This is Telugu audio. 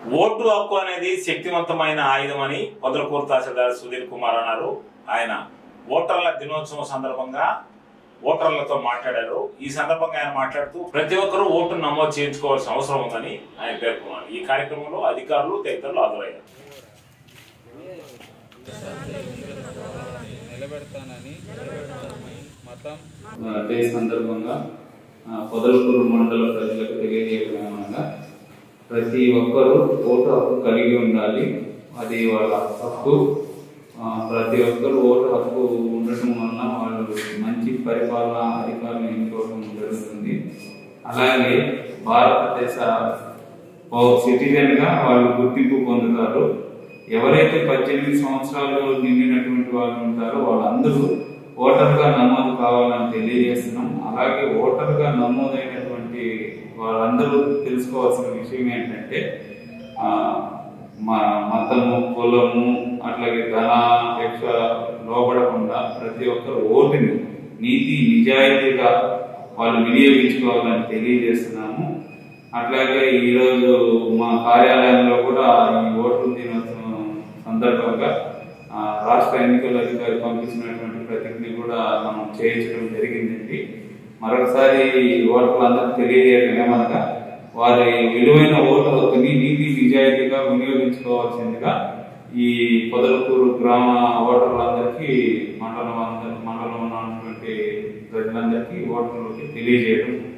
ఓటు హక్కు అనేది శక్తివంతమైన ఆయుధం అని పొదలకూరు తహసీల్దార్ సుధీర్ కుమార్ అన్నారు ఆయన ఓటర్ల దినోత్సవం సందర్భంగా ఓటర్లతో మాట్లాడారు ఈ సందర్భంగా ఆయన మాట్లాడుతూ ప్రతి ఒక్కరూ ఓటు నమోదు చేయించుకోవాల్సిన అవసరం ఉందని ఆయన పేర్కొన్నారు ఈ కార్యక్రమంలో అధికారులు తదితరులు హాజరయ్యారు నిలబెడతానని మతం డే సందర్భంగా ఆ, పొదలకూరు మండల ప్రజలకు తెలియజేయడం ఏమనగా ప్రతి ఒక్కరూ ఓటు హక్కు కలిగి ఉండాలి అది వాళ్ళ హక్కు ఆ, ప్రతి ఒక్కరు ఓటు హక్కు ఉండటం వలన వాళ్ళు మంచి పరిపాలన అధికారులను ఎన్నుకోవడం జరుగుతుంది అలాగే భారతదేశ ఓ సిటిజన్ గా వాళ్ళు గుర్తింపు పొందుతారు ఎవరైతే పద్దెనిమిది సంవత్సరాలు నిండినటువంటి వాళ్ళు ఉంటారో వాళ్ళందరూ ఓటర్ గా నమోదు కావాలని తెలియజేస్తున్నాం అలాగే ఓటర్ గా నమోదైనటువంటి వాళ్ళందరూ తెలుసుకోవాల్సిన విషయం ఏంటంటే ఆ, మా మతము కులము అట్లాగే ధనాపేక్ష లోబడకుండా ప్రతి ఒక్కరు ఓటుని నీతి నిజాయితీగా వాళ్ళు వినియోగించుకోవాలని తెలియజేస్తున్నాము అట్లాగే ఈరోజు మా కార్యాలయంలో కూడా ఈ ఓటు దినోత్సవం సందర్భంగా ఆ, రాష్ట్ర ఎన్నికల అధికారి పంపించినటువంటి ప్రతిజ్ఞ కూడా మనం చేయించడం జరిగిందండి మరొకసారి ఓటర్లందరూ తెలియజేయడం ఏమనగా వారి విలువైన ఓటు హక్కుని నీతి నిజాయితీగా వినియోగించుకోవాల్సిందిగా ఈ పొదలకూరు గ్రామ ఓటర్లందరికీ మండలం అందరి మండలంలో ఉన్నటువంటి ప్రజలందరికీ ఓటర్లకి తెలియజేయడం